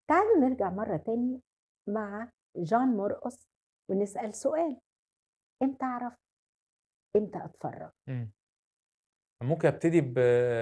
تعالوا نرجع مرة تاني مع جان مرقص ونسأل سؤال إمتى أعرف إمتى أتفرّغ؟ إمم. ممكن أبتدي ب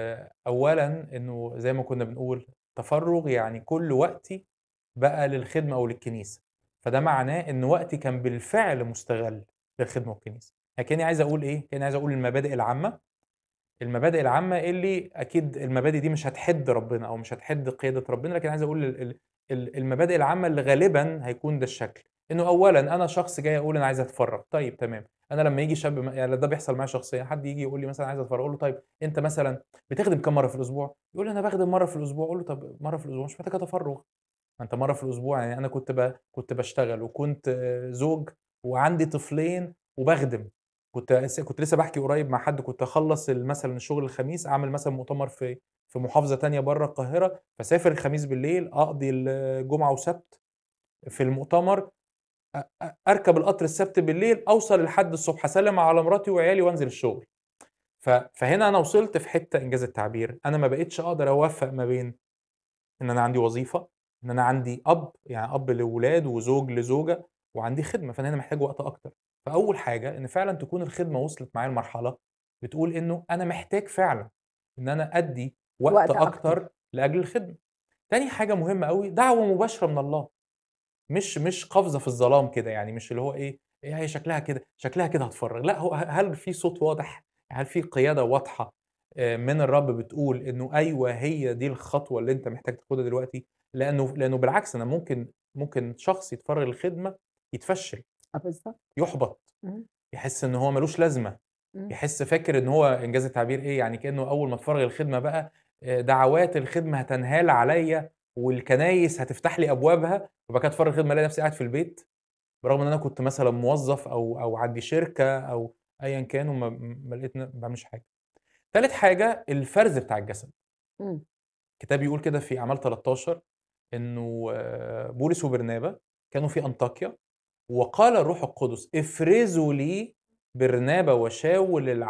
أولًا إنه زي ما كنا بنقول تفرُّغ يعني كل وقتي بقى للخدمة أو للكنيسة، فده معناه إن وقتي كان بالفعل مُستغَل للخدمة والكنيسة، يعني كإني عايز أقول إيه، كإني عايز أقول المبادئ العامة، المبادئ العامة اللي أكيد المبادئ دي مش هتحِد ربنا أو مش هتحِد قيادة ربنا، لكن عايز أقول ال ال ال المبادئ العامة اللي غالبًا هيكون ده الشكل، إنه أولًا أنا شخص جاي أقول أنا عايز أتفرّغ، طيب تمام، أنا لمّا ييجي شاب م يعني ده بيحصل معايا شخصيًا، حد ييجي يقول لي مثلًا عايز أتفرّغ، أقول له طيب أنت مثلًا بتخدم كام مرّة في الأسبوع؟ يقول لي أنا باخدم مرّة في الأسبوع، أقول له طب مرّة في الأسبوع مش محتاجة تفرُّغ، ما أنت مرّة في الأسبوع يعني أنا كنت ب كنت باشتغل وكنت زوج وعندي طفلين وباخدم، كنت لس كنت لسه باحكي قريب مع حد كنت أخلّص ال مثلًا الشغل الخميس، أعمل مثلًا مؤتمر في في محافظة تانية برّه القاهرة، فاسافر الخميس بالليل، أقضي الجمعة وسبت في المؤتمر، أ أ أركب القطر السبت بالليل، أوصل الحد الصبح، أسلِّم على مراتي وعيالي وأنزل الشغل. ف فهنا أنا وصلت في حتّة إنجاز التعبير، أنا ما بقيتش أقدر أوفّق ما بين إن أنا عندي وظيفة، إن أنا عندي أب، يعني أب لولاد وزوج لزوجة وعندي خدمة، فأنا هنا محتاج وقت أكتر. فأول حاجة إن فعلًا تكون الخدمة وصلت معايا لمرحلة بتقول إنه أنا محتاج فعلًا إن أنا أدّي وقت وقت أكتر. أكتر لأجل الخدمة. تاني حاجة مهمة أوي، دعوة مباشرة من الله، مش مش قفزة في الظلام كده، يعني مش اللي هو إيه، هي شكلها كده شكلها كده هاتفرّغ، لأ هو ه هل في صوت واضح، هل في قيادة واضحة آآ من الرب بتقول إنه أيوه هي دي الخطوة اللي أنت محتاج تاخدها دلوقتي؟ لأنه لأنه بالعكس أنا ممكن ممكن شخص يتفرّغ للخدمة يتفشّل، آه بالضبط. يُحبط، إمم، يحس إن هو ما لوش لازمة. إمم. يحس فاكر إن هو إنجاز التعبير إيه، يعني كإنه أول ما اتفرّغ للخدمة بقى آآ دعوات الخدمة هتنهال عليّا والكنايس هتفتح لي أبوابها، وبعد كده أتفرّغ للخدمة ألاقي نفسي قاعد في البيت، برغم إن أنا كنت مثلًا موظّف أو أو عندي شركة أو أيًا كان وما ما لقيت ن ما باعملش حاجة. تالت حاجة الفَرْز بتاع الجسد، إمم. الكتاب بيقول كده في أعمال 13 إنه آه، بولس وبرنابا كانوا في أنطاكيا، وقال الروح القدس افرزوا لي برنابا وشاول الع